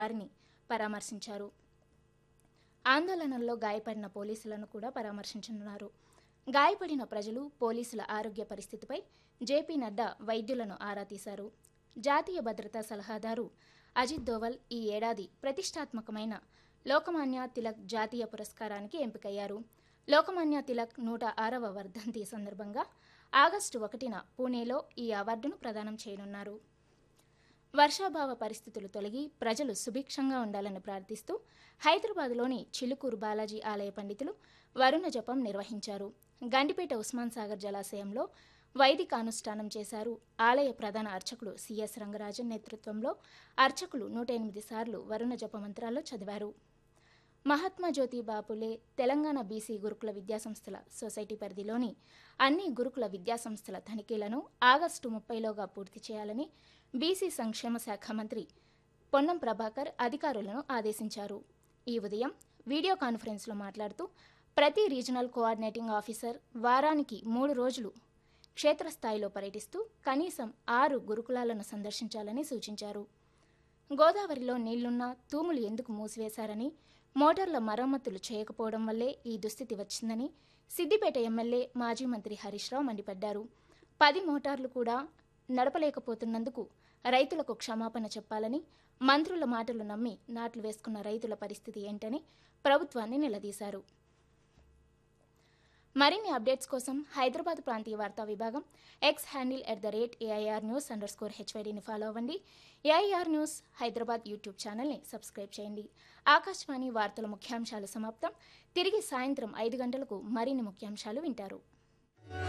వారిని పరామర్శించారు ఆందోళనల్లో గాయపడిన పోలీసులను కూడా పరామర్శించనున్నారు గాయపడిన ప్రజలు పోలీసుల ఆరోగ్య పరిస్థితిపై జేపీ నడ్డా వైద్యులను ఆరా తీశారు జాతీయ భద్రతా సలహాదారు అజిత్ దోవల్ ఈ ఏడాది ప్రతిష్టాత్మకమైన లోకమాన్య తిలక్ జాతీయ పురస్కారానికి ఎంపికయ్యారు లోకమాన్య తిలక్ నూట ఆరవ వర్ధంతి సందర్భంగా ఆగస్టు ఒకటిన పూణేలో ఈ అవార్డును ప్రదానం చేయనున్నారు వర్షాభావ పరిస్థితులు తొలగి ప్రజలు సుభిక్షంగా ఉండాలని ప్రార్థిస్తూ హైదరాబాద్లోని చిలుకూరు బాలాజీ ఆలయ పండితులు వరుణ జపం నిర్వహించారు గండిపేట ఉస్మాన్ సాగర్ జలాశయంలో వైదిక అనుష్ఠానం చేశారు ఆలయ ప్రధాన అర్చకులు సిఎస్ రంగరాజన్ నేతృత్వంలో అర్చకులు నూట ఎనిమిది సార్లు వరుణ జప మంత్రాలు చదివారు మహాత్మా జ్యోతి బాపులే తెలంగాణ బీసీ గురుకుల విద్యాసంస్థల సొసైటీ పరిధిలోని అన్ని గురుకుల విద్యాసంస్థల తనిఖీలను ఆగస్టు ముప్పైలోగా పూర్తి చేయాలని బీసీ సంక్షేమ శాఖ మంత్రి పొన్నం ప్రభాకర్ అధికారులను ఆదేశించారు ఈ ఉదయం వీడియో కాన్ఫరెన్స్లో మాట్లాడుతూ ప్రతి రీజనల్ కోఆర్డినేటింగ్ ఆఫీసర్ వారానికి మూడు రోజులు క్షేత్రస్థాయిలో పర్యటిస్తూ కనీసం ఆరు గురుకులాలను సందర్శించాలని సూచించారు గోదావరిలో నీళ్లున్నా తూములు ఎందుకు మూసివేశారని మోటార్ల మరమ్మతులు చేయకపోవడం వల్లే ఈ దుస్థితి వచ్చిందని సిద్దిపేట ఎమ్మెల్యే మాజీ మంత్రి హరీష్ రావు మండిపడ్డారు పది మోటార్లు కూడా నడపలేకపోతున్నందుకు రైతులకు క్షమాపణ చెప్పాలని మంత్రుల మాటలు నమ్మి నాట్లు వేసుకున్న రైతుల పరిస్థితి ఏంటని ప్రభుత్వాన్ని నిలదీశారు మరిన్ని అప్డేట్స్ కోసం హైదరాబాద్ ప్రాంతీయ వార్తా విభాగం X handle at the rate AIR news underscore స్కోర్ హెచ్వైడీని ఫాలో అవ్వండి ఏఐఆర్ న్యూస్ హైదరాబాద్ యూట్యూబ్ ఛానల్ని సబ్స్క్రైబ్ చేయండి ఆకాశవాణి వార్తల ముఖ్యాంశాలు సమాప్తం తిరిగి సాయంత్రం ఐదు గంటలకు మరిన్ని ముఖ్యాంశాలు వింటారు